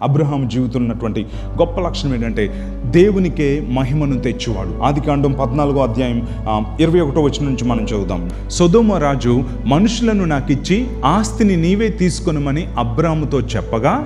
Abraham జీవితంలో ఉన్నటువంటి గొప్ప లక్షణం ఏంటంటే దేవునికే మహిమను తెచ్చేవాడు ఆది కాండం పద్నాలుగో అధ్యాయం ఆ, ఇరవై ఒకటో వచ్చిన నుంచి మనం చదువుదాం సొదోమ రాజు మనుషులను నాకు ఇచ్చి ఆస్తిని నీవే తీసుకొనమని అబ్రాముతో చెప్పగా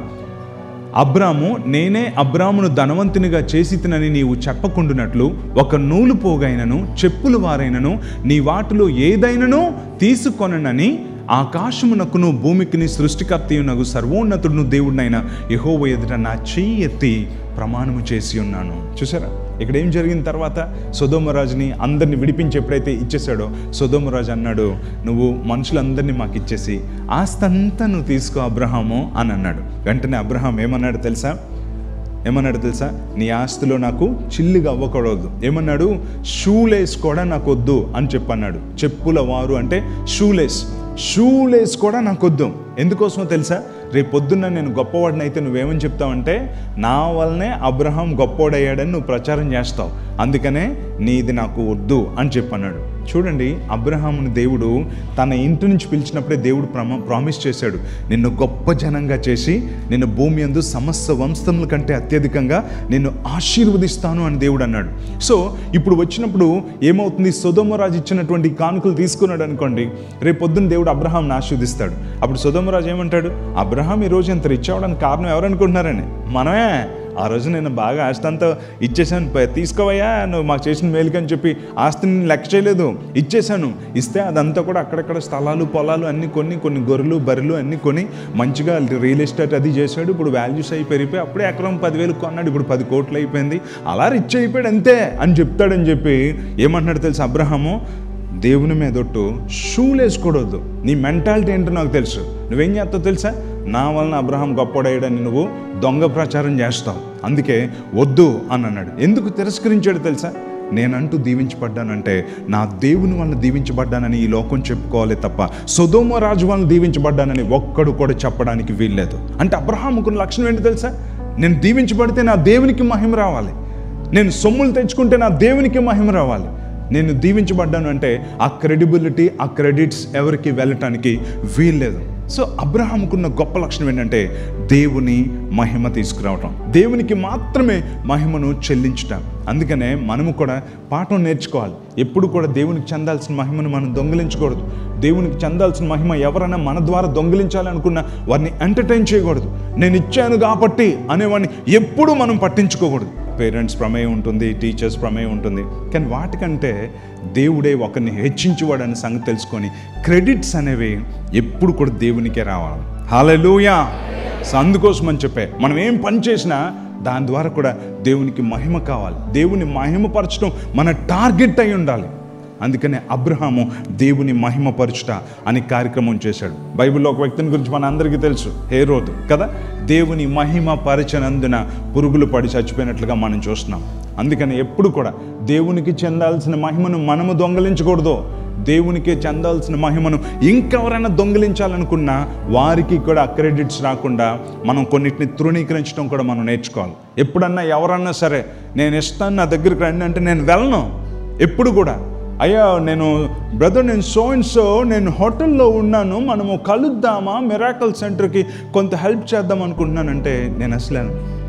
అబ్రాము నేనే అబ్రామును ధనవంతునిగా చేసి తినని నీవు చెప్పకుండునట్లు ఒక నూలు పోగైనను చెప్పులు వారైనను నీ వాటిలో ఏదైనను తీసుకొననని ఆకాశమునకును భూమికిని సృష్టికర్తయునగు సర్వోన్నతుడును దేవుడినైన యెహోవా ఎదుట నా చెయ్యి ఎత్తి ప్రమాణము చేసి ఉన్నాను చూసారా ఇక్కడ ఏం జరిగిన తర్వాత సుధోమరాజుని అందరిని విడిపించి ఎప్పుడైతే ఇచ్చేసాడో సుధోమరాజు అన్నాడు నువ్వు మనుషులందరినీ మాకు ఇచ్చేసి ఆస్తంతా నువ్వు తీసుకో అబ్రహాము అని అన్నాడు వెంటనే అబ్రహాం ఏమన్నాడు తెలుసా ఏమన్నాడు తెలుసా నీ ఆస్తిలో నాకు చిల్లుగా అవ్వకూడదు ఏమన్నాడు షూలేస్ కూడా నాకు వద్దు అని చెప్పన్నాడు చెప్పుల వారు అంటే షూలేస్ షూలేస్ కూడా నాకు వద్దు ఎందుకోసమో తెలుసా రేపు పొద్దున్న నేను గొప్పవాడిని అయితే నువ్వేమని చెప్తావంటే నా వల్లనే అబ్రహాం గొప్పవాడయ్యాడని నువ్వు ప్రచారం చేస్తావు అందుకనే నీది నాకు వద్దు అని చెప్పన్నాడు చూడండి అబ్రహాముని దేవుడు తన ఇంటి నుంచి పిలిచినప్పుడే దేవుడు ప్రమా ప్రామిస్ చేశాడు నిన్ను గొప్ప జనంగా చేసి నిన్ను భూమి అందు సమస్త వంశముల కంటే అత్యధికంగా నిన్ను ఆశీర్వదిస్తాను అని దేవుడు అన్నాడు సో ఇప్పుడు వచ్చినప్పుడు ఏమవుతుంది సుధోమరాజు ఇచ్చినటువంటి కానుకలు తీసుకున్నాడు అనుకోండి రేపు పొద్దున్న దేవుడు అబ్రహాంని ఆశీర్వదిస్తాడు అప్పుడు సుధోమరాజు ఏమంటాడు అబ్రహాం ఈ రోజు ఇంత రిచ్ అవ్వడానికి కారణం ఎవరనుకుంటున్నారని మనమే ఆ రోజు నేను బాగా ఆస్తి అంతా ఇచ్చేసాను ప- తీసుకోవయ్యా నువ్వు మాకు చేసిన మేలుకి అని చెప్పి ఆస్తిని నేను లెక్క చేయలేదు ఇచ్చేసాను ఇస్తే అదంతా కూడా అక్కడక్కడ స్థలాలు పొలాలు అన్నీ కొన్ని కొన్ని గొర్రెలు బర్రెలు అన్నీ కొని మంచిగా రియల్ ఎస్టేట్ అది చేశాడు ఇప్పుడు వాల్యూస్ అయి పెరిగిపోయి అప్పుడే ఎకరం పదివేలు కొన్నాడు ఇప్పుడు పది కోట్లు అయిపోయింది అలా రిచ్ అయిపోయాడు అంతే అని చెప్తాడని చెప్పి ఏమంటున్నాడు తెలుసు అబ్రహాము దేవుని మీదొట్టు షూలు వేసుకోవద్దు నీ మెంటాలిటీ ఏంటో నాకు తెలుసు నువ్వేం చేస్తావు తెలుసా నా వలన అబ్రహాం గొప్పడయ్యాడని నువ్వు దొంగ ప్రచారం చేస్తావు అందుకే వద్దు అని అన్నాడు ఎందుకు తిరస్కరించాడు తెలుసా నేనంటూ దీవించబడ్డానంటే నా దేవుని వలన దీవించబడ్డానని ఈ లోకం చెప్పుకోవాలి తప్ప సుధోమ రాజు వలన దీవించబడ్డానని ఒక్కడు కూడా చెప్పడానికి వీల్లేదు అంటే అబ్రహాముకున్న లక్షణం ఏంటి తెలుసా నేను దీవించబడితే నా దేవునికి మహిమ రావాలి నేను సొమ్ములు తెచ్చుకుంటే నా దేవునికి మహిమ రావాలి నేను దీవించబడ్డాను అంటే ఆ క్రెడిబిలిటీ ఆ క్రెడిట్స్ ఎవరికి వెళ్ళటానికి వీల్లేదు సో అబ్రహాముకున్న గొప్ప లక్షణం ఏంటంటే దేవుని మహిమ తీసుకురావటం దేవునికి మాత్రమే మహిమను చెల్లించటం అందుకనే మనము కూడా పాఠం నేర్చుకోవాలి ఎప్పుడు కూడా దేవునికి చెందాల్సిన మహిమను మనం దొంగిలించకూడదు దేవునికి చెందాల్సిన మహిమ ఎవరైనా మన ద్వారా దొంగిలించాలనుకున్న వారిని ఎంటర్టైన్ చేయకూడదు నేను ఇచ్చాను కాబట్టి అనేవాడిని ఎప్పుడూ మనం పట్టించుకోకూడదు పేరెంట్స్ ప్రమేయం ఉంటుంది టీచర్స్ ప్రమేయం ఉంటుంది కానీ వాటికంటే దేవుడే ఒకరిని హెచ్చించేవాడని సంగతి తెలుసుకొని క్రెడిట్స్ అనేవి ఎప్పుడు కూడా దేవునికే రావాలి హాలూయా సో అందుకోసం అని చెప్పే మనం ఏం పని చేసినా దాని ద్వారా కూడా దేవునికి మహిమ కావాలి దేవుని మహిమపరచడం మన టార్గెట్ అయి ఉండాలి అందుకనే అబ్రహాము దేవుని మహిమపరచుట అని కార్యక్రమం చేశాడు బైబిల్లో ఒక వ్యక్తిని గురించి మన అందరికీ తెలుసు హేరోదు కదా దేవుని మహిమ పరిచనందున పురుగులు పడి చచ్చిపోయినట్లుగా మనం చూస్తున్నాం అందుకని ఎప్పుడు కూడా దేవునికి చెందాల్సిన మహిమను మనము దొంగలించకూడదు దేవునికే చెందాల్సిన మహిమను ఇంకెవరైనా దొంగిలించాలనుకున్నా వారికి కూడా క్రెడిట్స్ రాకుండా మనం కొన్నిటిని తృణీకరించడం కూడా మనం నేర్చుకోవాలి ఎప్పుడన్నా ఎవరన్నా సరే నేను ఇస్తాను నా దగ్గరికి రండి అంటే నేను వెళ్ళను ఎప్పుడు కూడా అయ్యా నేను బ్రదర్ నేను సో అండ్ సో నేను హోటల్లో ఉన్నాను మనము కలుద్దామా మిరాకల్ సెంటర్కి కొంత హెల్ప్ చేద్దాం అనుకుంటున్నానంటే నేను అసలు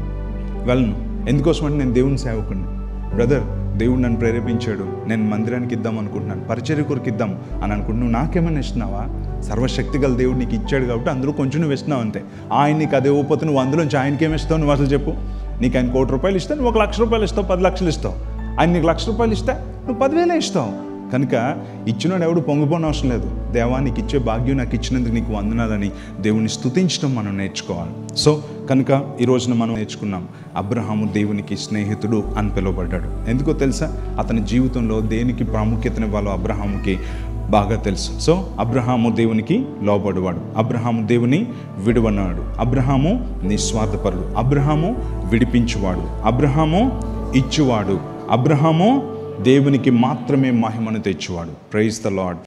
వెళ్ళను ఎందుకోసం అంటే నేను దేవుని సేవకుడిని బ్రదర్ దేవుడు నన్ను ప్రేరేపించాడు నేను మందిరానికి ఇద్దాం అనుకుంటున్నాను పరిచర్య కొరకు ఇద్దాం అని అనుకుంటున్నాను నువ్వు నాకేమైనా ఇస్తున్నావా సర్వశక్తి గల దేవుడు నీకు ఇచ్చాడు కాబట్టి అందులో కొంచెం నువ్వు ఇస్తున్నావు అంతే ఆయన నీకు అదే ఇవ్వకపోతే నువ్వు అందులోంచి ఆయనకి ఏమి ఇస్తావు నువ్వు అసలు చెప్పు నీకు ఆయన కోటి రూపాయలు ఇస్తే నువ్వు ఒక లక్ష రూపాయలు ఇస్తావు పది లక్షలు ఇస్తావు ఆయన నీకు లక్ష రూపాయలు ఇస్తే నువ్వు పదివేలే ఇస్తావు కనుక ఇచ్చినోడు ఎవడు పొంగిపోని అవసరం లేదు దేవా నీకు ఇచ్చే భాగ్యం నాకు ఇచ్చినందుకు నీకు వందనాలని దేవుని స్తుతించడం మనం నేర్చుకోవాలి సో కనుక ఈ రోజున మనం నేర్చుకున్నాం అబ్రహాము దేవునికి స్నేహితుడు అని పిలువబడ్డాడు ఎందుకో తెలుసా అతని జీవితంలో దేనికి ప్రాముఖ్యతనివ్వాలో అబ్రహాముకి బాగా తెలుసు సో అబ్రహాము దేవునికి లోబడివాడు అబ్రహాము దేవుని విడువన్నాడు అబ్రహాము నిస్వార్థపరుడు అబ్రహాము విడిపించువాడు అబ్రహాము ఇచ్చువాడు అబ్రహాము దేవునికి మాత్రమే మహిమను తెచ్చువాడు ప్రైజ్ ద లాడ్